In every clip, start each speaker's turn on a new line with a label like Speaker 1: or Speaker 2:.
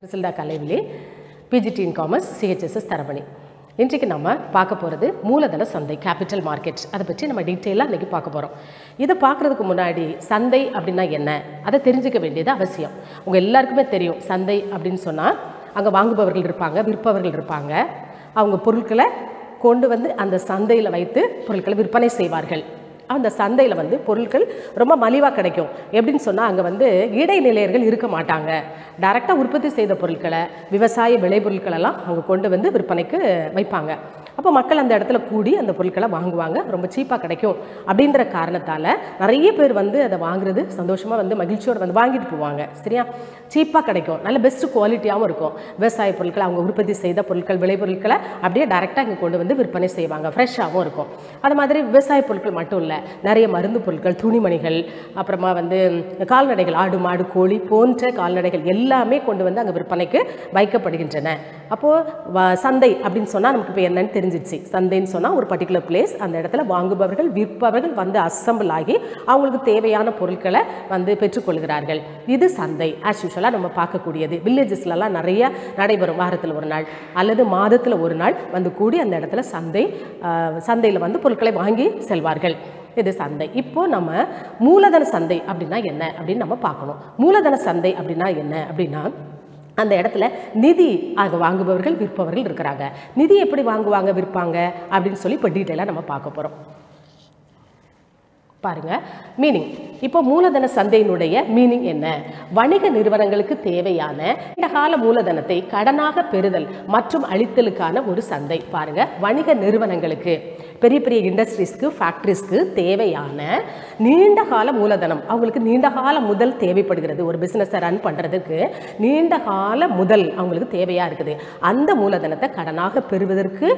Speaker 1: சில்டா கலைவிலே PGT in commerce CHSS Taramani இன்றைக்கு நம்ம பார்க்க போகிறது மூலதன சந்தை கேபிட்டல் மார்க்கெட் அதை பற்றி நம்ம டீட்டெயிலாக இன்றைக்கி பார்க்க போகிறோம் இதை பார்க்குறதுக்கு முன்னாடி சந்தை அப்படின்னா என்ன அதை தெரிஞ்சுக்க வேண்டியது அவசியம் உங்கள் எல்லாருக்குமே தெரியும் சந்தை அப்படின்னு சொன்னால் அங்கே வாங்குபவர்கள் இருப்பாங்க விற்பவர்கள் இருப்பாங்க அவங்க பொருட்களை கொண்டு வந்து அந்த சந்தையில் வைத்து பொருட்களை விற்பனை செய்வார்கள் அந்த சந்தையில் வந்து பொருட்கள் ரொம்ப மலிவாக கிடைக்கும் எப்படின்னு சொன்னால் அங்கே வந்து இடைநிலையர்கள் இருக்க மாட்டாங்க டைரெக்டாக உற்பத்தி செய்த பொருட்களை விவசாய விளைபொருட்களெல்லாம் அவங்க கொண்டு வந்து விற்பனைக்கு வைப்பாங்க அப்போ மக்கள் அந்த இடத்துல கூடி அந்த பொருட்களை வாங்குவாங்க ரொம்ப சீப்பாக கிடைக்கும் அப்படின்ற காரணத்தால் நிறைய பேர் வந்து அதை வாங்குறது சந்தோஷமாக வந்து மகிழ்ச்சியோடு வந்து வாங்கிட்டு போவாங்க சரியா சீப்பாக கிடைக்கும் நல்ல பெஸ்ட் குவாலிட்டியாகவும் இருக்கும் விவசாய பொருட்களை அவங்க உற்பத்தி செய்த பொருட்கள் விளைபொருட்களை அப்படியே டைரெக்டாக இங்கே கொண்டு வந்து விற்பனை செய்வாங்க ஃப்ரெஷ்ஷாகவும் இருக்கும் அது மாதிரி விவசாய பொருட்கள் மட்டும் இல்லை நிறைய மருந்து பொருட்கள் துணிமணிகள் அப்புறமா வந்து கால்நடைகள் ஆடு மாடு கோழி போன்ற கால்நடைகள் எல்லாமே கொண்டு வந்து அங்கே விற்பனைக்கு வைக்கப்படுகின்றன அப்போது சந்தை அப்படின்னு சொன்னால் நமக்கு இப்போ என்னன்னு தெரிஞ்சிச்சு சந்தைன்னு சொன்னால் ஒரு பர்டிகுலர் பிளேஸ் அந்த இடத்துல வாங்குபவர்கள் விற்பவர்கள் வந்து அசம்பிள் ஆகி அவங்களுக்கு தேவையான பொருட்களை வந்து பெற்றுக்கொள்கிறார்கள் இது சந்தை ஆஸ் யூஷுவலாக நம்ம பார்க்கக்கூடியது வில்லேஜஸ்லலாம் நிறைய நடைபெறும் வாரத்தில் ஒரு நாள் அல்லது மாதத்தில் ஒரு நாள் வந்து கூடி அந்த இடத்துல சந்தை சந்தையில் வந்து பொருட்களை வாங்கி செல்வார்கள் இது சந்தை இப்போ நம்ம மூலதன சந்தை அப்படின்னா என்ன அப்படின்னு நம்ம பார்க்கணும் மூலதன சந்தை அப்படின்னா என்ன அப்படின்னா அந்த இடத்துல நிதி அங்கே வாங்குபவர்கள் விற்பவர்கள் இருக்கிறாங்க நிதி எப்படி வாங்குவாங்க விற்பாங்க அப்படின்னு சொல்லி இப்போ டீட்டெயிலாக நம்ம பார்க்க போகிறோம் பாருங்க மீனிங் இப்போ மூலதன சந்தையினுடைய மீனிங் என்ன வணிக நிறுவனங்களுக்கு தேவையான நீண்டகால மூலதனத்தை கடனாக பெறுதல் மற்றும் அளித்தலுக்கான ஒரு சந்தை பாருங்க வணிக நிறுவனங்களுக்கு பெரிய பெரிய இண்டஸ்ட்ரீஸ்க்கு ஃபேக்ட்ரிஸ்க்கு தேவையான நீண்ட கால மூலதனம் அவங்களுக்கு நீண்ட கால முதல் தேவைப்படுகிறது ஒரு பிஸ்னஸை ரன் பண்ணுறதுக்கு நீண்ட கால முதல் அவங்களுக்கு தேவையாக இருக்குது அந்த மூலதனத்தை கடனாக பெறுவதற்கு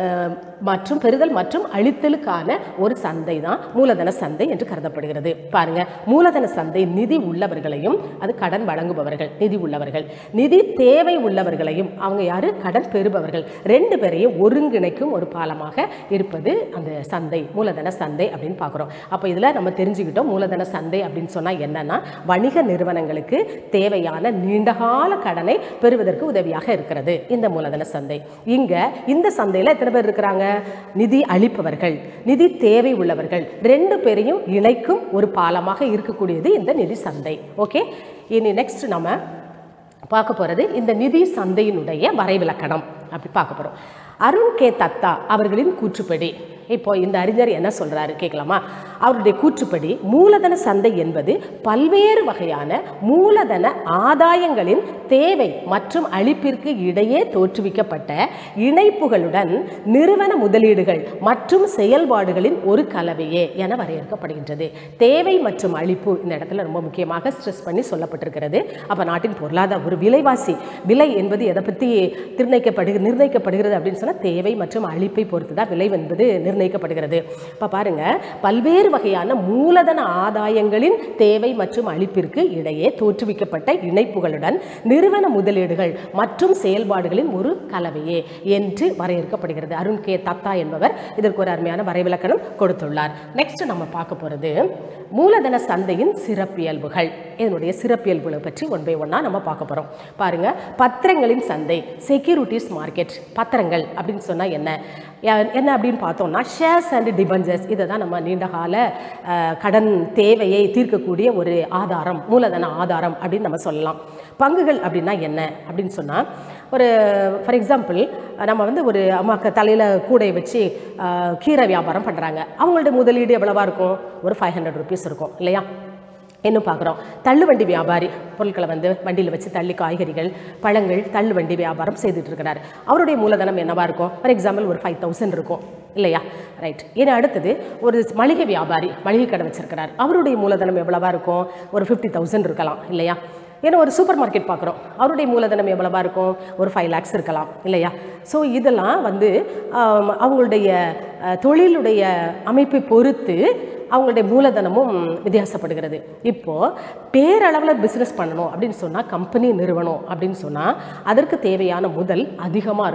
Speaker 1: மற்றும் பெறுதல் மற்றும் அளித்தலுக்கான ஒரு சந்தை தான் மூலதன சந்தை என்று கருதப்படுகிறது பாருங்க மூலதன சந்தை நிதி உள்ளவர்களையும் அது கடன் வழங்குபவர்கள் நிதி உள்ளவர்கள் நிதி தேவை உள்ளவர்களையும் அவங்க யாரு கடன் பெறுபவர்கள் ரெண்டு பேரையும் ஒருங்கிணைக்கும் ஒரு பாலமாக இருப்பது அந்த சந்தை மூலதன சந்தை அப்படின்னு பார்க்குறோம் அப்போ இதில் நம்ம தெரிஞ்சுக்கிட்டோம் மூலதன சந்தை அப்படின்னு சொன்னால் என்னன்னா வணிக நிறுவனங்களுக்கு தேவையான நீண்டகால கடனை பெறுவதற்கு உதவியாக இருக்கிறது இந்த மூலதன சந்தை இங்கே இந்த சந்தையில் எத்தனை பேர் இருக்கிறாங்க நிதி அளிப்பவர்கள் நிதி தேவை உள்ளவர்கள் ரெண்டு பேரையும் இணைக்கும் ஒரு பாலமாக இருக்கக்கூடியது இந்த நிதி சந்தை ஓகே இனி நெக்ஸ்ட் நம்ம பார்க்க போகிறது இந்த நிதி சந்தையினுடைய வரைவிலக்கணம் அப்படி பார்க்க போகிறோம் அருண் கே தத்தா அவர்களின் கூற்றுப்படி இப்போ இந்த அறிஞர் என்ன சொல்றாரு கேட்கலாமா அவருடைய கூற்றுப்படி மூலதன சந்தை என்பது பல்வேறு வகையான மூலதன ஆதாயங்களின் தேவை மற்றும் அளிப்பிற்கு இடையே தோற்றுவிக்கப்பட்ட இணைப்புகளுடன் நிறுவன முதலீடுகள் மற்றும் செயல்பாடுகளின் ஒரு கலவையே என வரையறுக்கப்படுகின்றது தேவை மற்றும் அளிப்பு இந்த இடத்துல ரொம்ப முக்கியமாக ஸ்ட்ரெஸ் பண்ணி சொல்லப்பட்டிருக்கிறது அப்போ நாட்டின் பொருளாதார ஒரு விலைவாசி விலை என்பது எதை பற்றி நிர்ணயிக்கப்படுகிறது நிர்ணயிக்கப்படுகிறது அப்படின்னு சொன்னால் தேவை மற்றும் அளிப்பை பொறுத்து தான் விலை என்பது நிர்ணயிக்கப்படுகிறது இப்போ பாருங்க பல்வேறு வகையான மூலதன ஆதாயங்களின் தேவை மற்றும் அளிப்பிற்கு இடையே தோற்றுவிக்கப்பட்ட இணைப்புகளுடன் நிறுவன முதலீடுகள் மற்றும் செயல்பாடுகளின் ஒரு கலவையே என்று வரையறுக்கப்படுகிறது அருண் கே தத்தா என்பவர் இதற்கு ஒரு அருமையான வரைவிலக்கணம் கொடுத்துள்ளார் நெக்ஸ்ட் நம்ம பார்க்க போகிறது மூலதன சந்தையின் சிறப்பியல்புகள் இதனுடைய சிறப்பியல்புகளை பற்றி ஒன் பை ஒன்னாக நம்ம பார்க்க போகிறோம் பாருங்க பத்திரங்களின் சந்தை செக்யூரிட்டிஸ் மார்க்கெட் பத்திரங்கள் அப்படின்னு சொன்னால் என்ன என்ன அப்படின்னு பார்த்தோம்னா ஷேர்ஸ் அண்ட் டிபஞ்சர்ஸ் இதை தான் நம்ம நீண்டகால கடன் தேவையை தீர்க்கக்கூடிய ஒரு ஆதாரம் மூலதன ஆதாரம் அப்படின்னு நம்ம சொல்லலாம் பங்குகள் அப்படின்னா என்ன அப்படின்னு சொன்னால் ஒரு ஃபார் எக்ஸாம்பிள் நம்ம வந்து ஒரு அம்மாக்கு தலையில் கூடையை வச்சு கீரை வியாபாரம் பண்ணுறாங்க அவங்களோட முதலீடு எவ்வளவா இருக்கும் ஒரு ஃபைவ் ஹண்ட்ரட் ருபீஸ் இருக்கும் இல்லையா இன்னும் பார்க்குறோம் தள்ளுவண்டி வியாபாரி பொருட்களை வந்து வண்டியில் வச்சு தள்ளி காய்கறிகள் பழங்கள் தள்ளுவண்டி வியாபாரம் செய்துட்டு இருக்கிறார் அவருடைய மூலதனம் என்னவா இருக்கும் ஃபார் எக்ஸாம்பிள் ஒரு ஃபைவ் தௌசண்ட் இருக்கும் இல்லையா ரைட் இது அடுத்தது ஒரு மளிகை வியாபாரி மளிகை கடை வச்சிருக்கிறார் அவருடைய மூலதனம் எவ்வளவா இருக்கும் ஒரு ஃபிஃப்டி தௌசண்ட் இருக்கலாம் இல்லையா ஏன்னா ஒரு சூப்பர் மார்க்கெட் பார்க்குறோம் அவருடைய மூலதனம் எவ்வளவா இருக்கும் ஒரு ஃபைவ் லேக்ஸ் இருக்கலாம் இல்லையா ஸோ இதெல்லாம் வந்து அவங்களுடைய தொழிலுடைய அமைப்பை பொறுத்து அவங்களுடைய மூலதனமும் வித்தியாசப்படுகிறது இப்போது பேரளவில் பிஸ்னஸ் பண்ணணும் அப்படின்னு சொன்னால் கம்பெனி நிறுவனம் அப்படின்னு சொன்னால் அதற்கு தேவையான முதல் அதிகமாக இருக்கும்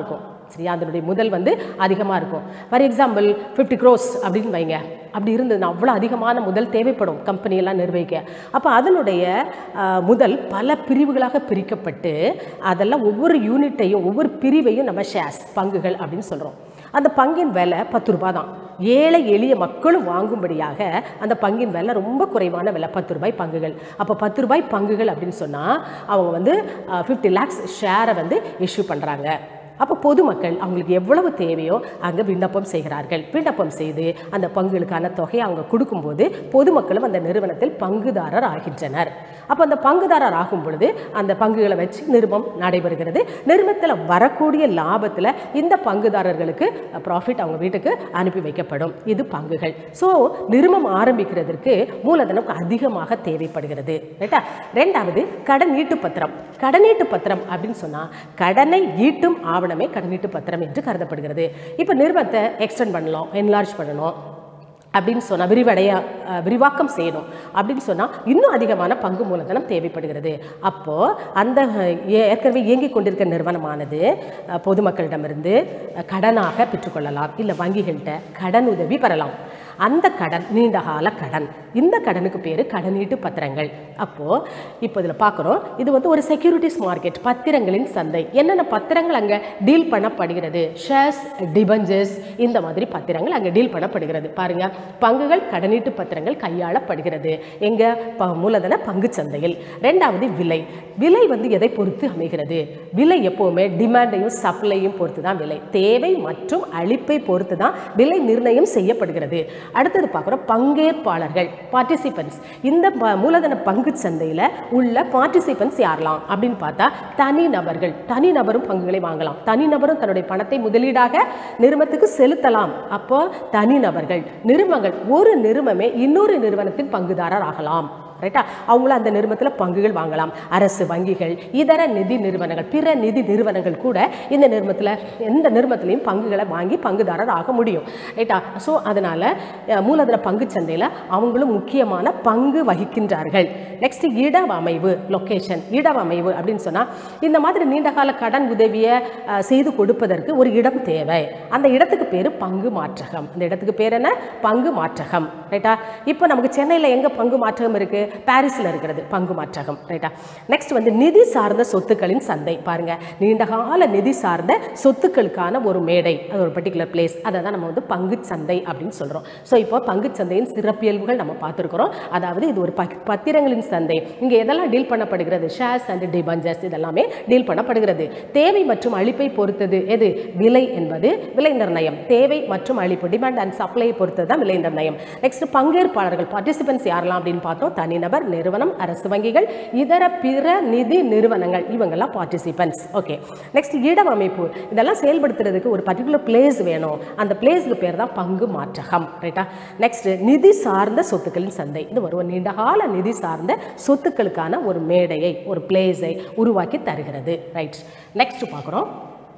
Speaker 1: சரியா அதனுடைய முதல் வந்து அதிகமாக இருக்கும் ஃபார் எக்ஸாம்பிள் ஃபிஃப்டி க்ரோஸ் அப்படின்னு வைங்க அப்படி இருந்ததுன்னா அவ்வளோ அதிகமான முதல் தேவைப்படும் கம்பெனியெல்லாம் நிர்வகிக்க அப்போ அதனுடைய ஆஹ், முதல் பல பிரிவுகளாக பிரிக்கப்பட்டு அதெல்லாம் ஒவ்வொரு யூனிட்டையும் ஒவ்வொரு பிரிவையும் நம்ம ஷேர்ஸ் பங்குகள் அப்படின்னு சொல்கிறோம் அந்த பங்கின் விலை பத்து ரூபாய் தான் ஏழை எளிய மக்களும் வாங்கும்படியாக அந்த பங்கின் விலை ரொம்ப குறைவான விலை பத்து ரூபாய் பங்குகள் அப்போ பத்து ரூபாய் பங்குகள் அப்படின்னு சொன்னால் அவங்க வந்து ஃபிஃப்டி லேக்ஸ் ஷேரை வந்து இஷ்யூ பண்ணுறாங்க அப்போ பொதுமக்கள் அவங்களுக்கு எவ்வளவு தேவையோ அங்கே விண்ணப்பம் செய்கிறார்கள் விண்ணப்பம் செய்து அந்த பங்குகளுக்கான தொகையை அவங்க கொடுக்கும்போது பொதுமக்களும் அந்த நிறுவனத்தில் பங்குதாரர் ஆகின்றனர் அப்போ அந்த பங்குதாரர் ஆகும் பொழுது அந்த பங்குகளை வச்சு நிறுவனம் நடைபெறுகிறது நிறுவனத்தில் வரக்கூடிய லாபத்தில் இந்த பங்குதாரர்களுக்கு ப்ராஃபிட் அவங்க வீட்டுக்கு அனுப்பி வைக்கப்படும் இது பங்குகள் ஸோ நிறுவனம் ஆரம்பிக்கிறதுக்கு மூலதனம் அதிகமாக தேவைப்படுகிறது ரைட்டா ரெண்டாவது கடன் ஈட்டு பத்திரம் கடனீட்டு பத்திரம் அப்படின்னு சொன்னால் கடனை ஈட்டும் ஆவணமே கடனீட்டு பத்திரம் என்று கருதப்படுகிறது இப்போ நிறுவனத்தை எக்ஸ்டெண்ட் பண்ணலாம் என்லார்ஜ் பண்ணணும் அப்படின்னு சொன்னால் விரிவடைய அஹ், விரிவாக்கம் செய்யணும் அப்படின்னு சொன்னால் இன்னும் அதிகமான பங்கு மூலதனம் தேவைப்படுகிறது அப்போது அந்த அஹ், ஏ- ஏற்கனவே இயங்கிக் கொண்டிருக்கிற நிறுவனமானது அஹ், பொதுமக்களிடமிருந்து அஹ், கடனாக பெற்றுக்கொள்ளலாம் இல்லை வங்கிகள்கிட்ட கடன் உதவி பெறலாம் அந்த கடன் நீண்டகால கடன் இந்த கடனுக்கு பேர் கடனீட்டு பத்திரங்கள் அப்போது இப்போ இதில் பார்க்குறோம் இது வந்து ஒரு செக்யூரிட்டிஸ் மார்க்கெட் பத்திரங்களின் சந்தை என்னென்ன பத்திரங்கள் அங்கே டீல் பண்ணப்படுகிறது ஷேர்ஸ் டிபஞ்சர்ஸ் இந்த மாதிரி பத்திரங்கள் அங்கே டீல் பண்ணப்படுகிறது பாருங்க பங்குகள் கடனீட்டு பத்திரங்கள் கையாளப்படுகிறது எங்க ப மூலதன பங்கு சந்தையில் ரெண்டாவது விலை விலை வந்து எதை பொறுத்து அமைகிறது விலை எப்போவுமே டிமாண்டையும் சப்ளையும் பொறுத்து தான் விலை தேவை மற்றும் அளிப்பை பொறுத்து தான் விலை நிர்ணயம் செய்யப்படுகிறது அடுத்தது பார்க்குறோம் பங்கேற்பாளர்கள் பார்ட்டிசிபென்ட்ஸ் இந்த ப- மூலதன பங்கு சந்தையில் உள்ள பார்ட்டிசிபென்ட்ஸ் யாரெல்லாம் அப்படின்னு பார்த்தா தனிநபர்கள் தனிநபரும் பங்குகளை வாங்கலாம் தனிநபரும் தன்னுடைய பணத்தை முதலீடாக நிறுவனத்துக்கு செலுத்தலாம் அப்போ தனிநபர்கள் நிறுவனங்கள் ஒரு நிறுவனமே இன்னொரு நிறுவனத்தின் பங்குதாரர் ஆகலாம் ரைட்டா அவங்களும் அந்த நிறுவனத்தில் பங்குகள் வாங்கலாம் அரசு வங்கிகள் இதர நிதி நிறுவனங்கள் பிற நிதி நிறுவனங்கள் கூட இந்த நிறுவனத்தில் எந்த நிறுவனத்திலையும் பங்குகளை வாங்கி பங்குதாரர் ஆக முடியும் ரைட்டா ஸோ அதனால் மூலதன பங்கு சந்தையில் அவங்களும் முக்கியமான பங்கு வகிக்கின்றார்கள் நெக்ஸ்ட் இடவமைவு லொக்கேஷன் இடவமைவு அப்படின்னு சொன்னால் இந்த மாதிரி நீண்டகால கடன் உதவியை அஹ், செய்து கொடுப்பதற்கு ஒரு இடம் தேவை அந்த இடத்துக்கு பேர் பங்கு மாற்றகம் அந்த இடத்துக்கு பேர் என்ன பங்கு மாற்றகம் ரைட்டா இப்போ நமக்கு சென்னையில் எங்கே பங்கு மாற்றகம் இருக்குது பாரிஸில் இருக்கிறது பங்கு மாற்றகம் ரைட்டா நெக்ஸ்ட் வந்து நிதி சார்ந்த சொத்துக்களின் சந்தை பாருங்க நீண்டகால நிதி சார்ந்த சொத்துக்களுக்கான ஒரு மேடை அது ஒரு பர்டிகுலர் பிளேஸ் அதை தான் நம்ம வந்து பங்கு சந்தை அப்படின்னு சொல்கிறோம் ஸோ இப்போ பங்கு சந்தையின் சிறப்பியல்புகள் நம்ம பார்த்துருக்குறோம் அதாவது இது ஒரு பக்- பத்திரங்களின் சந்தை இங்கே எதெல்லாம் டீல் பண்ணப்படுகிறது ஷேர்ஸ் அண்ட் டிபஞ்சர்ஸ் இதெல்லாமே டீல் பண்ணப்படுகிறது தேவை மற்றும் அளிப்பை பொறுத்தது எது விலை என்பது விலை நிர்ணயம் தேவை மற்றும் அளிப்பு டிமாண்ட் அண்ட் சப்ளையை பொறுத்தது தான் விலை நிர்ணயம் நெக்ஸ்ட் பங்கேற்பாளர்கள் பார்ட்டிசிபென்ட்ஸ் யாரெல்லாம் அப்படின்னு பார்த்தோம் தனிநபர் நிறுவனம் அரசு வங்கிகள் இதர பிற நிதி நிறுவனங்கள் இவங்கெல்லாம் பார்ட்டிசிபென்ட்ஸ் ஓகே நெக்ஸ்ட் இடவமைப்பு இதெல்லாம் செயல்படுத்துறதுக்கு ஒரு பர்டிகுலர் பிளேஸ் வேணும் அந்த பிளேஸ்க்கு பேர் தான் பங்கு மாற்றகம் ரைட்டா நெக்ஸ்ட் நிதி சார்ந்த சொத்துக்களின் சந்தை இது ஒரு ஒரு நீண்டகால நிதி சார்ந்த சொத்துக்களுக்கான ஒரு மேடையை ஒரு பிளேஸை உருவாக்கி தருகிறது ரைட் நெக்ஸ்ட் பார்க்குறோம்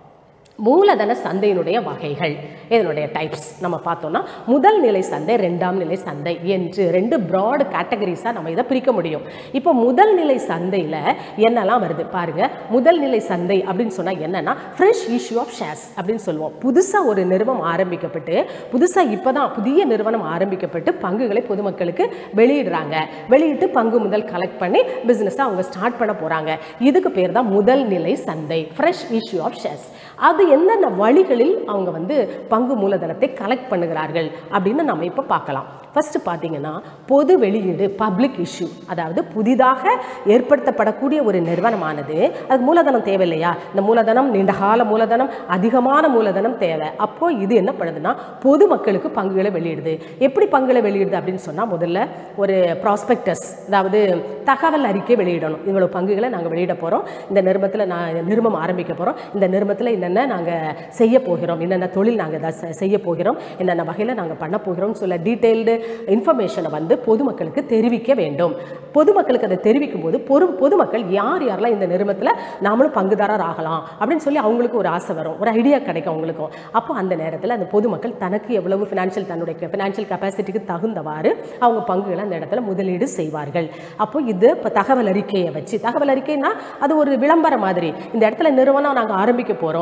Speaker 1: மூலதன சந்தையினுடைய வகைகள் இதனுடைய டைப்ஸ் நம்ம பார்த்தோம்னா முதல் நிலை சந்தை ரெண்டாம் நிலை சந்தை என்று ரெண்டு ப்ராட் கேட்டகரிஸாக நம்ம இதை பிரிக்க முடியும் இப்போ முதல் நிலை சந்தையில் என்னெல்லாம் வருது பாருங்க முதல் நிலை சந்தை அப்படின்னு சொன்னால் என்னன்னா ஃப்ரெஷ் இஷ்யூ ஆஃப் ஷேர்ஸ் அப்படின்னு சொல்லுவோம் புதுசாக ஒரு நிறுவனம் ஆரம்பிக்கப்பட்டு புதுசாக இப்போ தான் புதிய நிறுவனம் ஆரம்பிக்கப்பட்டு பங்குகளை பொதுமக்களுக்கு வெளியிடுறாங்க வெளியிட்டு பங்கு முதல் கலெக்ட் பண்ணி பிஸ்னஸை அவங்க ஸ்டார்ட் பண்ண போகிறாங்க இதுக்கு பேர் தான் முதல் நிலை சந்தை ஃப்ரெஷ் இஷ்யூ ஆஃப் ஷேர்ஸ் அது என்னென்ன வழிகளில் அவங்க வந்து பங்கு மூலதனத்தை கலெக்ட் பண்ணுகிறார்கள் அப்படின்னு நம்ம இப்போ பார்க்கலாம் ஃபர்ஸ்ட் பார்த்தீங்கன்னா பொது வெளியீடு பப்ளிக் இஷ்யூ அதாவது புதிதாக ஏற்படுத்தப்படக்கூடிய ஒரு நிறுவனமானது அதுக்கு மூலதனம் தேவையில்லையா இந்த மூலதனம் நீண்டகால மூலதனம் அதிகமான மூலதனம் தேவை அப்போ இது என்ன பண்ணுதுன்னா பொதுமக்களுக்கு பங்குகளை வெளியிடுது எப்படி பங்குகளை வெளியிடுது அப்படின்னு சொன்னால் முதல்ல ஒரு ப்ராஸ்பெக்டஸ் அதாவது தகவல் அறிக்கை வெளியிடணும் இவ்வளவு பங்குகளை நாங்கள் வெளியிட போகிறோம் இந்த நிறுவனத்தில் நான் நிறுவனம் ஆரம்பிக்க போகிறோம் இந்த நிறுவனத்தில் என்னென்ன நாங்கள் செய்ய போகிறோம் என்னென்ன தொழில் நாங்கள் செய்ய போகிறோம் என்னென்ன வகையில் நாங்கள் பண்ண போகிறோம்னு சொல்ல டீட்டெயில்டு இன்ஃபர்மேஷனை வந்து பொதுமக்களுக்கு தெரிவிக்க வேண்டும் பொதுமக்களுக்கு அதை தெரிவிக்கும் போது பொது பொதுமக்கள் யார் யாரெல்லாம் இந்த நிறுவனத்தில் நாமளும் பங்குதாரர் ஆகலாம் அப்படின்னு சொல்லி அவங்களுக்கு ஒரு ஆசை வரும் ஒரு ஐடியா கிடைக்கும் அவங்களுக்கும் அப்போ அந்த நேரத்தில் அந்த பொதுமக்கள் தனக்கு எவ்வளவு ஃபினான்ஷியல் தன்னுடைய ஃபினான்ஷியல் கெப்பாசிட்டிக்கு தகுந்தவாறு அவங்க பங்குகளை அந்த இடத்துல முதலீடு செய்வார்கள் அப்போ இது இப்போ தகவல் அறிக்கையை வச்சு தகவல் அறிக்கைனா அது ஒரு விளம்பரம் மாதிரி இந்த இடத்துல நிறுவனம் நாங்கள் ஆரம்பிக்க போகிறோம்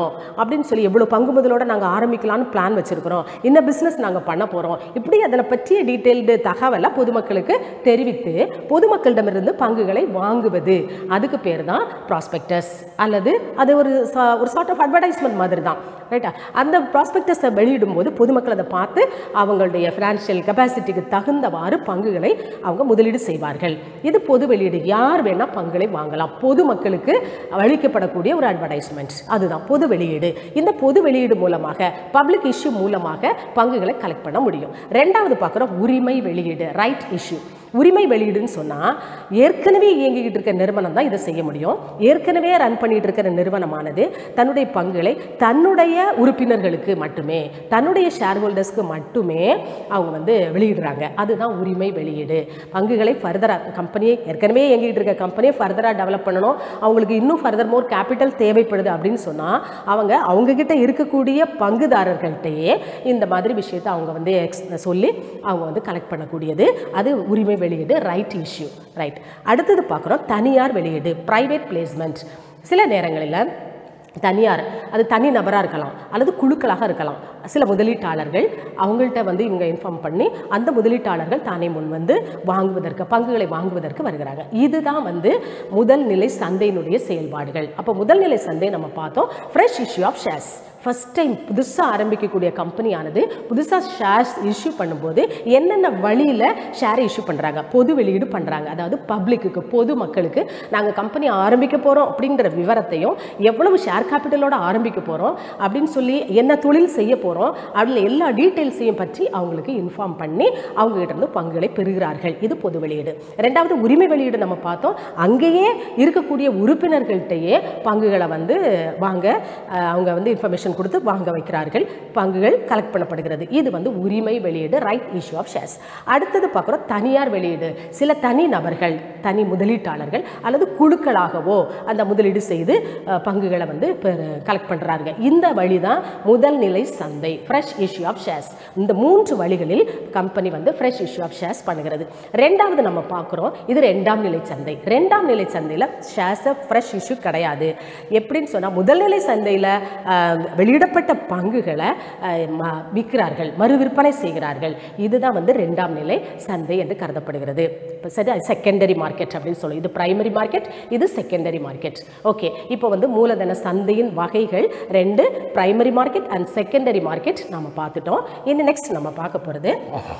Speaker 1: அப்படின்னு சொல்லி எவ்வளோ பங்கு முதலோட நாங்கள் ஆரம்பிக்கலாம்னு பிளான் வச்சுருக்கிறோம் என்ன பிஸ்னஸ் நாங்கள் பண்ண போகிறோம் இப்படி அதை பற்றிய டீட்டெயில்டு தகவலை பொதுமக்களுக்கு தெரிவித்து பொதுமக்களிடமிருந்து பங்குகளை வாங்குவது அதுக்கு பேர் தான் ப்ராஸ்பெக்டஸ் அல்லது அது ஒரு சா- ஒரு சார்ட் ஆஃப் அட்வர்டைஸ்மெண்ட் மாதிரி தான் ரைட்டா அந்த ப்ராஸ்பெக்டஸை வெளியிடும்போது பொதுமக்கள் அதை பார்த்து அவங்களுடைய ஃபினான்ஷியல் கெப்பாசிட்டிக்கு தகுந்தவாறு பங்குகளை அவங்க முதலீடு செய்வார்கள் இது பொது வெளியீடு யார் வேணால் பங்குகளை வாங்கலாம் பொதுமக்களுக்கு அளிக்கப்படக்கூடிய ஒரு அட்வர்டைஸ்மெண்ட் அதுதான் பொது வெளியீடு இந்த பொது வெளியீடு மூலமாக பப்ளிக் இஷ்யூ மூலமாக பங்குகளை கலெக்ட் பண்ண முடியும் ரெண்டாவது பார்க்குறோம் உரிமை வெளியீடு ரைட் இஷ்யூ உரிமை வெளியீடுன்னு சொன்னால் ஏற்கனவே இயங்கிக்கிட்டு இருக்க நிறுவனம் தான் இதை செய்ய முடியும் ஏற்கனவே ரன் பண்ணிட்டு இருக்கிற நிறுவனமானது தன்னுடைய பங்குகளை தன்னுடைய உறுப்பினர்களுக்கு மட்டுமே தன்னுடைய ஷேர் ஹோல்டர்ஸ்க்கு மட்டுமே அவங்க வந்து வெளியிடுறாங்க அதுதான் உரிமை வெளியீடு பங்குகளை ஃபர்தராக கம்பெனியை ஏற்கனவே இயங்கிட்டு இருக்க கம்பெனியை ஃபர்தராக டெவலப் பண்ணணும் அவங்களுக்கு இன்னும் ஃபர்தர் மோர் கேபிட்டல் தேவைப்படுது அப்படின்னு சொன்னால் அவங்க அவங்கக்கிட்ட இருக்கக்கூடிய பங்குதாரர்கள்ட்டையே இந்த மாதிரி விஷயத்தை அவங்க வந்து எக்ஸ் சொல்லி அவங்க வந்து கலெக்ட் பண்ணக்கூடியது அது உரிமை வெளியீடு ரைட் இஷ்யூ ரைட் அடுத்தது பார்க்குறோம் தனியார் வெளியீடு ப்ரைவேட் பிளேஸ்மெண்ட் சில நேரங்களில் தனியார் அது தனி நபராக இருக்கலாம் அல்லது குழுக்களாக இருக்கலாம் சில முதலீட்டாளர்கள் அவங்கள்ட்ட வந்து இவங்க இன்ஃபார்ம் பண்ணி அந்த முதலீட்டாளர்கள் தானே முன் வந்து வாங்குவதற்கு பங்குகளை வாங்குவதற்கு வருகிறாங்க இதுதான் வந்து முதல் நிலை சந்தையினுடைய செயல்பாடுகள் அப்போ முதல் நிலை சந்தை நம்ம பார்த்தோம் fresh issue of shares first time புதுசாக ஆரம்பிக்கக்கூடிய கம்பெனியானது புதுசாக ஷேர்ஸ் இஷ்யூ பண்ணும்போது என்னென்ன வழியில் ஷேரை இஷ்யூ பண்ணுறாங்க பொது வெளியீடு பண்ணுறாங்க அதாவது பப்ளிக்குக்கு பொது மக்களுக்கு நாங்கள் கம்பெனி ஆரம்பிக்க போகிறோம் அப்படிங்கிற விவரத்தையும் எவ்வளவு ஷேர் கேபிட்டலோட ஆரம்பிக்க போகிறோம் அப்படின்னு சொல்லி என்ன தொழில் செய்ய போகிறோம் அதில் எல்லா டீட்டெயில்ஸையும் பற்றி அவங்களுக்கு இன்ஃபார்ம் பண்ணி அவங்க கிட்ட இருந்து பங்குகளை பெறுகிறார்கள் இது பொது வெளியீடு ரெண்டாவது உரிமை வெளியீடு நம்ம பார்த்தோம் அங்கேயே இருக்கக்கூடிய உறுப்பினர்கள்ட்டையே பங்குகளை வந்து வாங்க அஹ், அவங்க வந்து இன்ஃபர்மேஷன் கொடுத்து வாங்க வைக்கிறார்கள் பங்குகள் கலெக்ட் பண்ணப்படுகிறது இது வந்து உரிமை வெளியீடு ரைட் இஷ்யூ ஆஃப் ஷேர்ஸ் அடுத்தது பார்க்குறோம் தனியார் வெளியீடு சில தனி நபர்கள் தனி முதலீட்டாளர்கள் அல்லது குழுக்களாகவோ அந்த முதலீடு செய்து அஹ், பங்குகளை வந்து கலெக்ட் பண்ணுறாங்க இந்த வழி தான் முதல் நிலை சந்தை ஃப்ரெஷ் இஷ்யூ ஆஃப் ஷேர்ஸ் இந்த மூன்று வழிகளில் கம்பெனி வந்து ஃப்ரெஷ் இஷ்யூ ஆஃப் ஷேர்ஸ் பண்ணுகிறது ரெண்டாவது நம்ம பார்க்குறோம் இது ரெண்டாம் நிலை சந்தை ரெண்டாம் நிலை சந்தையில் ஷேர்ஸை ஃப்ரெஷ் இஷ்யூ கிடையாது எப்படின்னு சொன்னால் முதல் நிலை சந்தையில் வெளியிடப்பட்ட பங்குகளை அஹ், ம- விற்கிறார்கள் மறு விற்பனை செய்கிறார்கள் இதுதான் வந்து ரெண்டாம் நிலை சந்தை என்று கருதப்படுகிறது இப்போ சரி செகண்டரி மார்க்கெட் அப்படின்னு சொல்லுவோம் இது பிரைமரி மார்க்கெட் இது செகண்டரி மார்க்கெட் ஓகே இப்போ வந்து மூலதன சந்தையின் வகைகள் ரெண்டு primary market and secondary market நம்ம பார்த்துட்டோம் இனி நெக்ஸ்ட் நம்ம பார்க்க போகிறது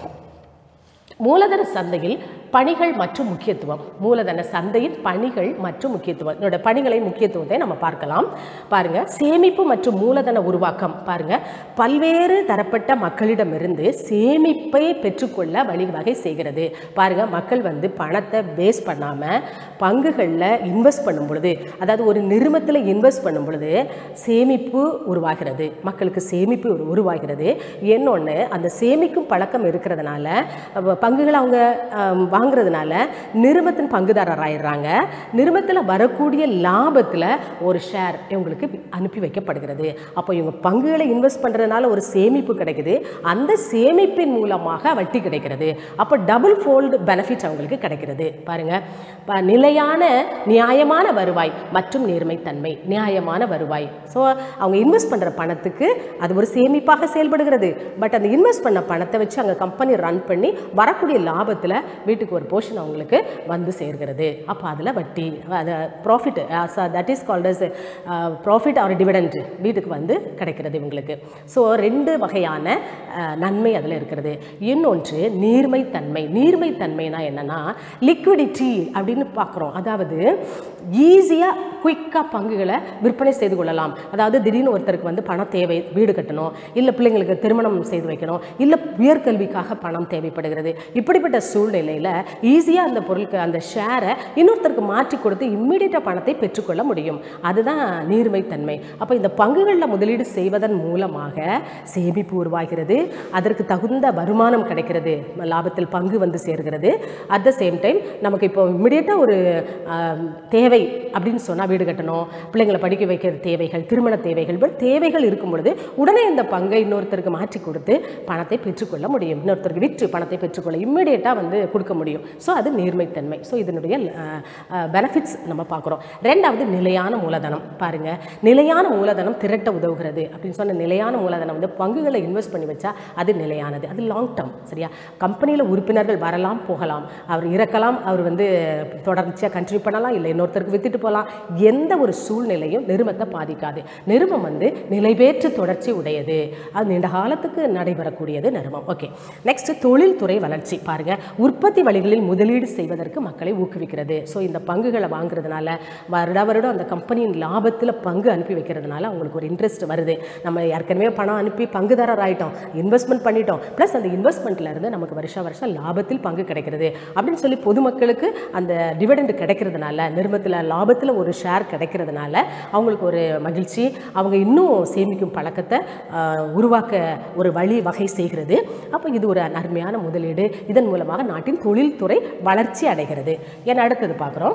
Speaker 1: மூலதன சந்தையில் பணிகள் மற்றும் முக்கியத்துவம் மூலதன சந்தையின் பணிகள் மற்றும் முக்கியத்துவம் இதோட பணிகளை முக்கியத்துவத்தை நம்ம பார்க்கலாம் பாருங்க சேமிப்பு மற்றும் மூலதன உருவாக்கம் பாருங்க பல்வேறு தரப்பட்ட மக்களிடமிருந்து சேமிப்பை பெற்றுக்கொள்ள வழிவகை செய்கிறது பாருங்க மக்கள் வந்து பணத்தை வேஸ்ட் பண்ணாம பங்குகளில் இன்வெஸ்ட் பண்ணும் பொழுது அதாவது ஒரு நிறுவனத்தில் இன்வெஸ்ட் பண்ணும் பொழுது சேமிப்பு உருவாகிறது மக்களுக்கு சேமிப்பு உரு- உருவாகிறது இன்னொன்று அந்த சேமிக்கும் பழக்கம் இருக்கிறதுனால அப்ப பங்குகளை அவங்க ஆம், வாங்குறதுனால நிறுவனத்தின் பங்குதாரர் ஆயிடுறாங்க நிறுவனத்தில் வரக்கூடிய லாபத்தில் ஒரு ஷேர் இவங்களுக்கு அனுப்பி வைக்கப்படுகிறது அப்போ இவங்க பங்குகளை இன்வெஸ்ட் பண்ணுறதுனால ஒரு சேமிப்பு கிடைக்குது அந்த சேமிப்பின் மூலமாக வட்டி கிடைக்கிறது அப்போ டபுள் ஃபோல்டு பெனிஃபிட் அவங்களுக்கு கிடைக்கிறது பாருங்க ப- நிலையான நியாயமான வருவாய் மற்றும் நேர்மைத்தன்மை நியாயமான வருவாய் ஸோ அவங்க இன்வெஸ்ட் பண்ணுற பணத்துக்கு அது ஒரு சேமிப்பாக செயல்படுகிறது பட் அந்த இன்வெஸ்ட் பண்ண பணத்தை வச்சு அங்கே கம்பெனி ரன் பண்ணி வரக்கூடிய லாபத்தில் வீட்டுக்கு ஒரு போர்ஷன் அவங்களுக்கு வந்து சேர்கிறது அப்போ அதில் வட்டி அது profit that is called as profit or dividend வீட்டுக்கு வந்து கிடைக்கிறது இவங்களுக்கு ஸோ ரெண்டு வகையான அஹ், நன்மை அதில் இருக்கிறது இன்னொன்று நீர்மைத்தன்மை நீர்மைத்தன்மைனா என்னன்னா லிக்விடிட்டி அப்படின்னு பார்க்குறோம் அதாவது ஈஸியாக குயிக்காக பங்குகளை விற்பனை செய்து கொள்ளலாம் அதாவது திடீர்னு ஒருத்தருக்கு வந்து பணம் தேவை வீடு கட்டணும் இல்லை பிள்ளைங்களுக்கு திருமணம் செய்து வைக்கணும் இல்லை உயர்கல்விக்காக பணம் தேவைப்படுகிறது இப்படிப்பட்ட சூழ்நிலையில் ஈஸியாக அந்த பொருளுக்கு அந்த ஷேரை இன்னொருத்தருக்கு மாற்றி கொடுத்து இம்மிடியட்டாக பணத்தை பெற்றுக்கொள்ள முடியும் அதுதான் நீர்மைத்தன்மை அப்போ இந்த பங்குகளில் முதலீடு செய்வதன் மூலமாக சேமிப்பு உருவாகிறது அதற்கு தகுந்த வருமானம் கிடைக்கிறது லாபத்தில் பங்கு வந்து சேர்கிறது அட் த சேம் டைம் நமக்கு இப்போ இம்மிடியட்டாக ஒரு ஆம், தேவை அப்படின்னு சொன்னால் வீடு கட்டணும் பிள்ளைங்களை படிக்க வைக்கிற தேவைகள் திருமண தேவைகள் இப்படி தேவைகள் இருக்கும் பொழுது உடனே இந்த பங்கை இன்னொருத்தருக்கு மாற்றி கொடுத்து பணத்தை பெற்றுக்கொள்ள முடியும் இன்னொருத்தருக்கு விற்று பணத்தை பெற்றுக்கொள்ள இம்மிடியட்டாக வந்து கொடுக்க முடியும் முடியும் ஸோ அது நேர்மைத்தன்மை ஸோ இதனுடைய பெனிஃபிட்ஸ் நம்ம பார்க்குறோம் ரெண்டாவது நிலையான மூலதனம் பாருங்க நிலையான மூலதனம் திரட்ட உதவுகிறது அப்படின்னு சொன்ன நிலையான மூலதனம் வந்து பங்குகளை இன்வெஸ்ட் பண்ணி வச்சா அது நிலையானது அது லாங் டேர்ம் சரியா கம்பெனியில் உறுப்பினர்கள் வரலாம் போகலாம் அவர் இறக்கலாம் அவர் வந்து தொடர்ச்சியாக கண்டினியூ பண்ணலாம் இல்லை இன்னொருத்தருக்கு வித்துட்டு போகலாம் எந்த ஒரு சூழ்நிலையும் நிறுவனத்தை பாதிக்காது நிறுவனம் வந்து நிலைபேற்று தொடர்ச்சி உடையது அது நீண்ட காலத்துக்கு நடைபெறக்கூடியது நிறுவனம் ஓகே நெக்ஸ்ட் தொழில்துறை வளர்ச்சி பாருங்க உற்பத்தி வழிகளில் முதலீடு செய்வதற்கு மக்களை ஊக்குவிக்கிறது ஸோ இந்த பங்குகளை வாங்குறதுனால வருட வருடம் அந்த கம்பெனியின் லாபத்தில் பங்கு அனுப்பி வைக்கிறதுனால அவங்களுக்கு ஒரு இன்ட்ரெஸ்ட் வருது நம்ம ஏற்கனவே பணம் அனுப்பி பங்குதாரர் ஆயிட்டோம் இன்வெஸ்ட்மெண்ட் பண்ணிட்டோம் ப்ளஸ் அந்த இன்வெஸ்ட்மெண்ட்ல இருந்து நமக்கு வருஷம் வருஷம் லாபத்தில் பங்கு கிடைக்கிறது அப்படின்னு சொல்லி பொதுமக்களுக்கு அந்த டிவிடெண்ட் கிடைக்கிறதுனால நிறுவனத்தில் லாபத்தில் ஒரு ஷேர் கிடைக்கிறதுனால அவங்களுக்கு ஒரு மகிழ்ச்சி அவங்க இன்னும் சேமிக்கும் பழக்கத்தை ஆஹ், உருவாக்க ஒரு வழி வகை செய்கிறது அப்போ இது ஒரு அருமையான முதலீடு இதன் மூலமாக நாட்டின் தொழில்துறை வளர்ச்சி அடைகிறது என அடுத்தது பார்க்குறோம்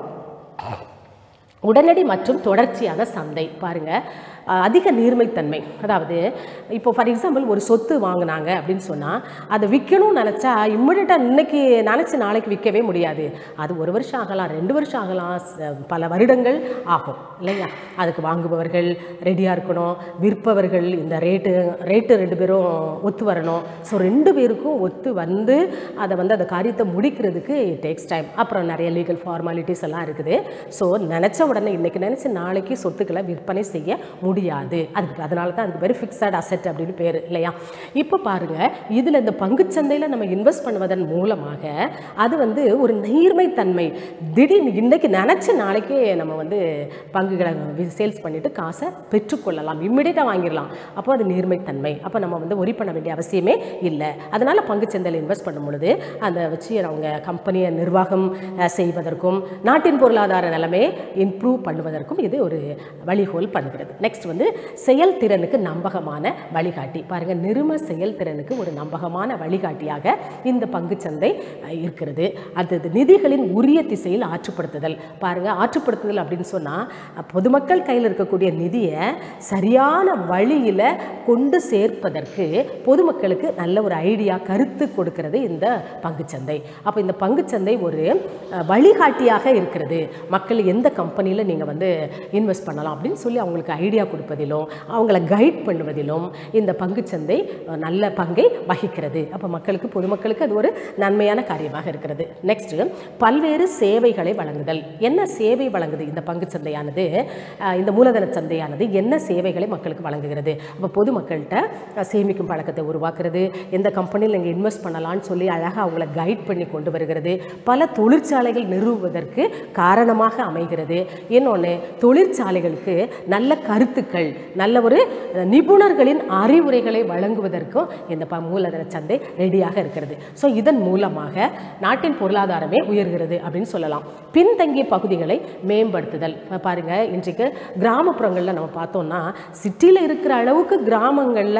Speaker 1: உடனடி மற்றும் தொடர்ச்சியான சந்தை பாருங்க அஹ், அதிக நீர்மைத்தன்மை அதாவது இப்போ ஃபார் எக்ஸாம்பிள் ஒரு சொத்து வாங்கினாங்க அப்படின்னு சொன்னால் அதை விற்கணும்னு நினச்சா இம்மிடியட்டாக இன்னைக்கு நினச்சி நாளைக்கு விற்கவே முடியாது அது ஒரு வருஷம் ஆகலாம் ரெண்டு வருஷம் ஆகலாம் ச- பல வருடங்கள் ஆகும் இல்லையா அதுக்கு வாங்குபவர்கள் ரெடியாக இருக்கணும் விற்பவர்கள் இந்த ரேட்டு ரேட்டு ரெண்டு பேரும் ஒத்து வரணும் ஸோ ரெண்டு பேருக்கும் ஒத்து வந்து அதை வந்து அந்த காரியத்தை முடிக்கிறதுக்கு டேக்ஸ் டைம் அப்புறம் நிறைய லீகல் ஃபார்மாலிட்டிஸ் எல்லாம் இருக்குது ஸோ நினச்ச உடனே இன்னைக்கு நினச்சி நாளைக்கு சொத்துக்களை விற்பனை செய்ய முடியாது அதுக்கு அதனால தான் அதுக்கு பேர் ஃபிக்ஸட் அசெட் அப்படின்னு பேர் இல்லையா இப்போ பாருங்க இதில் இந்த பங்குச்சந்தையில் நம்ம இன்வெஸ்ட் பண்ணுவதன் மூலமாக அது வந்து ஒரு நீர்மைத்தன்மை திடீர்னு இன்னைக்கு நினச்சி நாளைக்கே நம்ம வந்து பங்குகளை சேல்ஸ் பண்ணிட்டு காசை பெற்றுக்கொள்ளலாம் இம்மிடியட்டாக வாங்கிடலாம் அப்போ அது நீர்மைத்தன்மை அப்போ நம்ம வந்து ஒரி பண்ண வேண்டிய அவசியமே இல்லை அதனால பங்குச்சந்தையில் இன்வெஸ்ட் பண்ணும் பொழுது அதை வச்சு அவங்க கம்பெனியை நிர்வாகம் அஹ், செய்வதற்கும் நாட்டின் பொருளாதார நிலைமையை இம்ப்ரூவ் பண்ணுவதற்கும் இது ஒரு வழிகோல் பண்ணுகிறது நெக்ஸ்ட் வந்து செயல்திறனுக்கு நம்பகமான வழிகாட்டி பாருங்க நிறும செயல்திறனுக்கு ஒரு நம்பகமான வழிகாட்டியாக இந்த பங்குச்சந்தை அஹ், இருக்கிறது அடுத்தது நிதிகளின் உரிய திசையில் ஆற்றுப்படுத்துதல் பாருங்க ஆற்றுப்படுத்துதல் அப்படின்னு சொன்னால் பொதுமக்கள் கையில் இருக்கக்கூடிய நிதியை சரியான வழியில் கொண்டு சேர்ப்பதற்கு பொதுமக்களுக்கு நல்ல ஒரு ஐடியா கருத்து கொடுக்கிறது இந்த பங்குச்சந்தை அப்போ இந்த பங்குச்சந்தை ஒரு அஹ், வழிகாட்டியாக இருக்கிறது மக்கள் எந்த கம்பெனியில் நீங்கள் வந்து இன்வெஸ்ட் பண்ணலாம் அப்படின்னு சொல்லி அவங்களுக்கு ஐடியா கொடுப்பதிலும் அவங்கள கைட் பண்ணுவதிலும் இந்த பங்குச்சந்தை அஹ், நல்ல பங்கை வகிக்கிறது அப்போ மக்களுக்கு பொதுமக்களுக்கு அது ஒரு நன்மையான காரியமாக இருக்கிறது நெக்ஸ்ட் பல்வேறு சேவைகளை வழங்குதல் என்ன சேவை வழங்குது இந்த பங்குச்சந்தையானது அஹ், இந்த மூலதன சந்தையானது என்ன சேவைகளை மக்களுக்கு வழங்குகிறது அப்போ பொதுமக்கள்கிட்ட அஹ், சேமிக்கும் பழக்கத்தை உருவாக்குறது எந்த கம்பெனியில் நீங்கள் இன்வெஸ்ட் பண்ணலாம்னு சொல்லி அழகாக அவங்கள கைட் பண்ணி கொண்டு வருகிறது பல தொழிற்சாலைகள் நிறுவுவதற்கு காரணமாக அமைகிறது இன்னொன்று தொழிற்சாலைகளுக்கு நல்ல கருத்துக்கள் நல்ல ஒரு அஹ், நிபுணர்களின் அறிவுரைகளை வழங்குவதற்கும் இந்த ப மூலதன சந்தை ரெடியாக இருக்கிறது ஸோ இதன் மூலமாக நாட்டின் பொருளாதாரமே உயர்கிறது அப்படின்னு சொல்லலாம் பின்தங்கிய பகுதிகளை மேம்படுத்துதல் இப்ப பாருங்க இன்றைக்கு கிராமப்புறங்களில் நம்ம பார்த்தோம்னா சிட்டியில் இருக்கிற அளவுக்கு கிராமங்களில்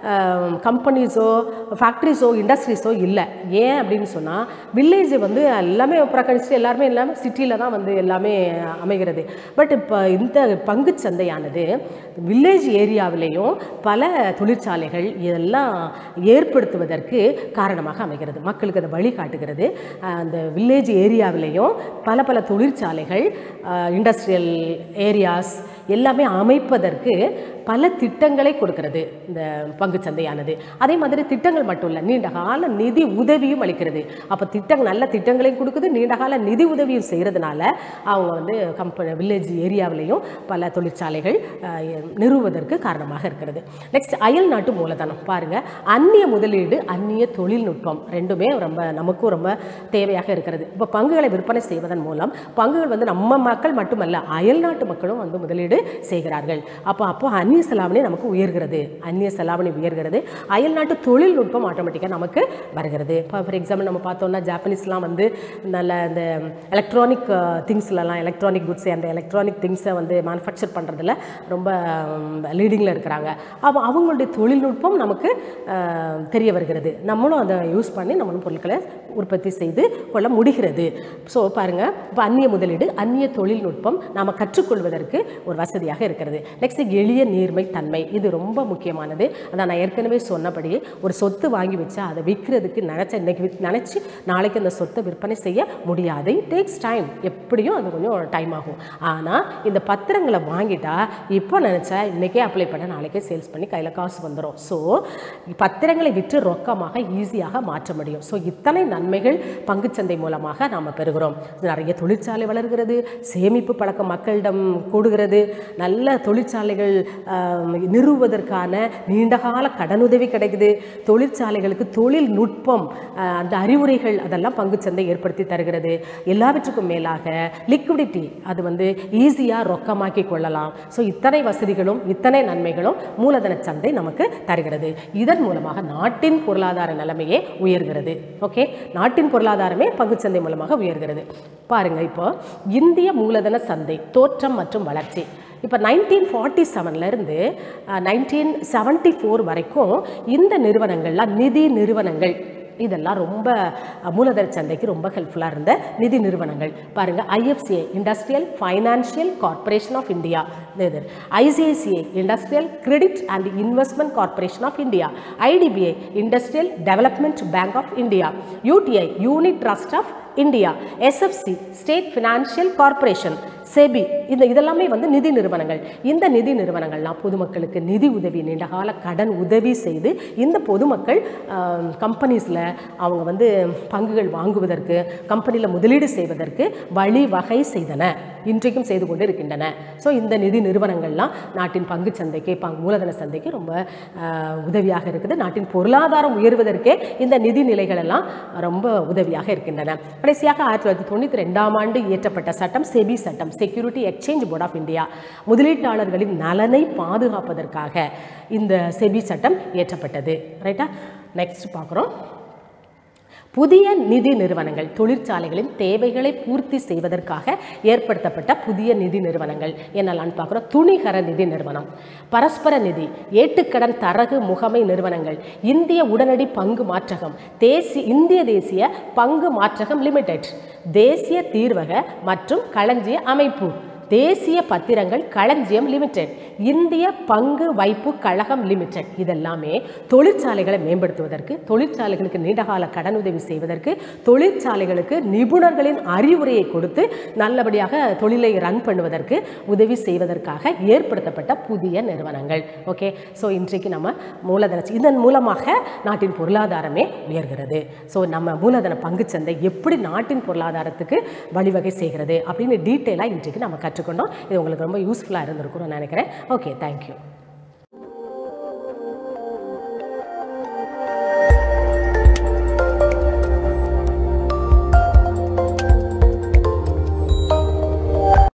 Speaker 1: கம்பெனிஸோ ஃபேக்ட்ரிஸோ இண்டஸ்ட்ரீஸோ இல்லை ஏன் அப்படின்னு சொன்னால் வில்லேஜ் வந்து எல்லாமே புறக்கணிச்சு எல்லாருமே எல்லாமே சிட்டியில் தான் வந்து எல்லாமே அமைகிறது பட் இப்போ இந்த பங்குச் சந்தையானது வில்லேஜ் ஏரியாவிலேயும் பல தொழிற்சாலைகள் இதெல்லாம் ஏற்படுத்துவதற்கு காரணமாக அமைகிறது மக்களுக்கு அதை வழிகாட்டுகிறது அஹ் அந்த வில்லேஜ் ஏரியாவிலேயும் பல பல தொழிற்சாலைகள் இண்டஸ்ட்ரியல் ஏரியாஸ் எல்லாமே அமைப்பதற்கு பல திட்டங்களை கொடுக்கிறது இந்த பங்குச் சந்தையானது அதே மாதிரி திட்டங்கள் மட்டும் இல்லை நீண்ட கால நிதி உதவியும் அளிக்கிறது அப்போ திட்டங்கள் நல்ல திட்டங்களையும் கொடுக்குது நீண்ட கால நிதி உதவியும் செய்கிறதுனால அவங்க வந்து கம்பெனி வில்லேஜ் ஏரியாவிலையும் பல தொழிற்சாலைகள் அஹ், நிறுவுவதற்கு காரணமாக இருக்கிறது நெக்ஸ்ட் அயல் நாட்டு மூலதனம் பாருங்க அந்நிய முதலீடு அந்நிய தொழில்நுட்பம் ரெண்டுமே ரொம்ப நமக்கும் ரொம்ப தேவையாக இருக்கிறது இப்போ பங்குகளை விற்பனை செய்வதன் மூலம் பங்குகள் வந்து நம்ம மக்கள் மட்டுமல்ல அயல் நாட்டு மக்களும் வந்து முதலீடு செய்கிறார்கள் அப்போ அப்போ அந்நிய செலாவணி நமக்கு உயர்கிறது அந்நிய செலாவணி உயர்கிறது அயல் நாட்டு தொழில்நுட்பம் ஆட்டோமேட்டிக்காக நமக்கு வருகிறது இப்போ ஃபார் எக்ஸாம்பிள் நம்ம பார்த்தோம்னா ஜாப்பனீஸ்லாம் வந்து நல்ல இந்த எலக்ட்ரானிக் திங்ஸ்லலாம் எலக்ட்ரானிக் குட்ஸ் அந்த எலக்ட்ரானிக் திங்ஸை வந்து மேனுஃபேக்சர் பண்ணுறதுல ரொம்ப லீடிங்கில் இருக்கிறாங்க அப்போ அவங்களுடைய தொழில்நுட்பம் நமக்கு அஹ், தெரிய வருகிறது நம்மளும் அதை யூஸ் பண்ணி நம்மளும் பொருட்களை உற்பத்தி செய்து கொள்ள முடிகிறது ஸோ பாருங்கள் இப்போ அந்நிய முதலீடு அந்நிய தொழில்நுட்பம் நாம் கற்றுக்கொள்வதற்கு ஒரு வசதியாக இருக்கிறது நெக்ஸ்ட் எளிய நீர் நேர்மை தன்மை இது ரொம்ப முக்கியமானது அதான் நான் ஏற்கனவே சொன்னபடி ஒரு சொத்து வாங்கி வச்சா அதை விற்கிறதுக்கு நினச்ச இன்னைக்கு வித் நினச்சி நாளைக்கு அந்த சொத்தை விற்பனை செய்ய முடியாது டேக்ஸ் டைம் எப்படியும் அது கொஞ்சம் டைம் ஆகும் ஆனால் இந்த பத்திரங்களை வாங்கிட்டா இப்போ நினச்சா இன்றைக்கே அப்ளை பண்ண நாளைக்கே சேல்ஸ் பண்ணி கையில் காசு வந்துடும் ஸோ பத்திரங்களை விற்று ரொக்கமாக ஈஸியாக மாற்ற முடியும் ஸோ இத்தனை நன்மைகள் பங்குச்சந்தை மூலமாக நாம் பெறுகிறோம் நிறைய தொழிற்சாலை வளர்கிறது சேமிப்பு பழக்கம் மக்களிடம் கூடுகிறது நல்ல தொழிற்சாலைகள் ஆம், நிறுவுவதற்கான நீண்டகால கடனுதவி கிடைக்குது தொழிற்சாலைகளுக்கு தொழில்நுட்பம் ஆ, அந்த அறிவுரைகள் அதெல்லாம் பங்குச்சந்தை ஏற்படுத்தி தருகிறது எல்லாவற்றுக்கும் மேலாக லிக்விடிட்டி அது வந்து ஈஸியாக ரொக்கமாக்கி கொள்ளலாம் ஸோ இத்தனை வசதிகளும் இத்தனை நன்மைகளும் மூலதன சந்தை நமக்கு தருகிறது இதன் மூலமாக நாட்டின் பொருளாதார நிலைமையே உயர்கிறது ஓகே நாட்டின் பொருளாதாரமே பங்குச்சந்தை மூலமாக உயர்கிறது பாருங்க இப்போ இந்திய மூலதன சந்தை தோற்றம் மற்றும் வளர்ச்சி இப்போ நைன்டீன் ஃபார்ட்டி செவன்லேருந்து நைன்டீன் செவன்ட்டி ஃபோர் வரைக்கும் இந்த நிறுவனங்கள்லாம் நிதி நிறுவனங்கள் இதெல்லாம் ரொம்ப அஹ், மூலதன சந்தைக்கு ரொம்ப ஹெல்ப்ஃபுல்லாக இருந்த நிதி நிறுவனங்கள் பாருங்கள் IFCI industrial financial corporation of India இது ICICI industrial credit and investment corporation of India IDBI industrial development bank of India UTI unit trust of India SFC state financial corporation SEBI இந்த இதெல்லாமே வந்து நிதி நிறுவனங்கள் இந்த நிதி நிறுவனங்கள்லாம் பொதுமக்களுக்கு நிதி உதவி நீண்டகால கடன் உதவி செய்து இந்த பொதுமக்கள் கம்பெனிஸில் அவங்க வந்து பங்குகள் வாங்குவதற்கு கம்பெனியில் முதலீடு செய்வதற்கு வழிவகை செய்தன இன்றைக்கும் செய்து கொண்டு இருக்கின்றன ஸோ இந்த நிதி நிறுவனங்கள்லாம் நாட்டின் பங்கு சந்தைக்கு பங்கு மூலதன சந்தைக்கு ரொம்ப ஆஹ், உதவியாக இருக்குது நாட்டின் பொருளாதாரம் உயர்வதற்கே இந்த நிதி நிலைகள் எல்லாம் ரொம்ப உதவியாக இருக்கின்றன கடைசியாக ஆயிரத்தி தொள்ளாயிரத்தி தொண்ணூற்றி ரெண்டாம் ஆண்டு இயற்றப்பட்ட சட்டம் செபி சட்டம் security exchange board of India முதலீட்டாளர்களின் நலனை பாதுகாப்பதற்காக இந்த செபி சட்டம் இயற்றப்பட்டது ரைட்டா நெக்ஸ்ட் பார்க்குறோம் புதிய நிதி நிறுவனங்கள் தொழிற்சாலைகளின் தேவைகளை பூர்த்தி செய்வதற்காக ஏற்படுத்தப்பட்ட புதிய நிதி நிறுவனங்கள் என்னெல்லாம் பார்க்குறோம் துணிகர நிதி நிறுவனம் பரஸ்பர நிதி ஏட்டுக்கடன் தரகு முகமை நிறுவனங்கள் இந்திய உடனடி பங்கு மாற்றகம் தேசிய இந்திய தேசிய பங்கு மாற்றகம் லிமிடெட் தேசிய தீர்வக மற்றும் களஞ்சிய அமைப்பு தேசிய பத்திரங்கள் களஞ்சியம் லிமிடெட் இந்திய பங்கு வைப்பு கழகம் லிமிடெட் இதெல்லாமே தொழிற்சாலைகளை மேம்படுத்துவதற்கு தொழிற்சாலைகளுக்கு நீண்டகால கடனுதவி செய்வதற்கு தொழிற்சாலைகளுக்கு நிபுணர்களின் அறிவுரையை கொடுத்து நல்லபடியாக தொழிலை ரன் பண்ணுவதற்கு உதவி செய்வதற்காக ஏற்படுத்தப்பட்ட புதிய நிறுவனங்கள் ஓகே ஸோ இன்றைக்கு நம்ம மூலதன இதன் மூலமாக நாட்டின் பொருளாதாரமே உயர்கிறது ஸோ நம்ம மூலதன பங்குச்சந்தை எப்படி நாட்டின் பொருளாதாரத்துக்கு வழிவகை செய்கிறது அப்படின்னு டீட்டெயிலாக இன்றைக்கு நம்ம கற்றுக்கொண்டோம் இது உங்களுக்கு ரொம்ப யூஸ்ஃபுல்லாக இருந்திருக்கும்னு நினைக்கிறேன் ஓகே தேங்க்யூ